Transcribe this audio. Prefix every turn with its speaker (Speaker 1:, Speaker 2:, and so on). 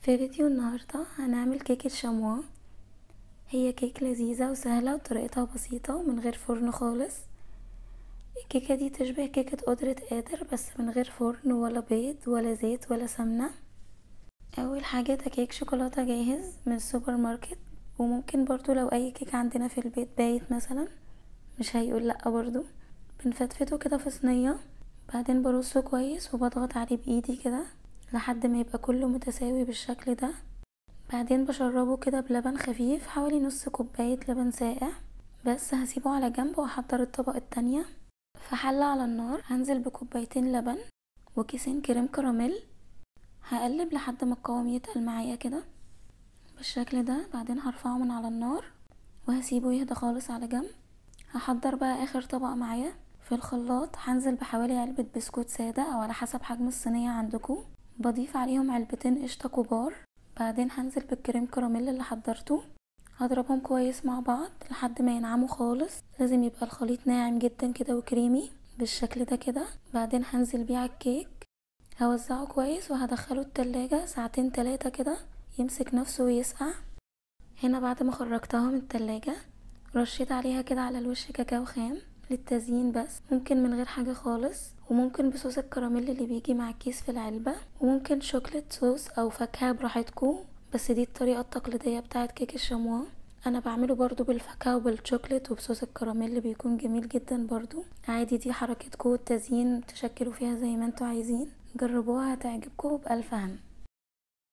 Speaker 1: في فيديو النهاردة هنعمل كيكة شموا هي كيك لذيذة وسهلة وطريقتها بسيطة ومن غير فرن خالص الكيكة دي تشبه كيكة قدرة قادر بس من غير فرن ولا بيض ولا زيت ولا سمنة اول حاجة ده كيك شوكولاتة جاهز من السوبر ماركت وممكن برضو لو اي كيك عندنا في البيت بايت مثلا مش هيقول لا برضو بنفتفته كده في صينية بعدين برصه كويس وبضغط عليه بايدي كده لحد ما يبقى كله متساوي بالشكل ده بعدين بشربه كده بلبن خفيف حوالي نص كوباية لبن ساقع بس هسيبه على جنب واحضر الطبقة التانية في حلة على النار هنزل بكوبايتين لبن وكيسين كريم كراميل هقلب لحد ما القوام يتقل معايا كده بالشكل ده بعدين هرفعه من على النار وهسيبه يهدى خالص على جنب هحضر بقى اخر طبق معايا في الخلاط هنزل بحوالي علبة بسكوت سادة او على حسب حجم الصينية عندكم بضيف عليهم علبتين قشطة كبار بعدين هنزل بالكريم كراميل اللي حضرته هضربهم كويس مع بعض لحد ما ينعموا خالص لازم يبقى الخليط ناعم جدا كده وكريمي بالشكل ده كده بعدين هنزل بيه على الكيك هوزعه كويس وهدخله التلاجة ساعتين تلاتة كده يمسك نفسه ويسقع هنا بعد ما خرجتها من التلاجة رشيت عليها كده على الوش كاكاو خام للتزيين بس ممكن من غير حاجة خالص وممكن بصوص الكراميل اللي بيجي مع الكيس في العلبة وممكن شوكليت صوص او فاكهة براحتكم بس دي الطريقة التقليدية بتاعت كيك الشموا انا بعمله برضو بالفاكهة وبالشوكليت وبصوص الكراميل اللي بيكون جميل جدا برضو عادي دي حركتكم والتزيين تشكلوا فيها زي ما انتوا عايزين جربوها هتعجبكم بألف هنا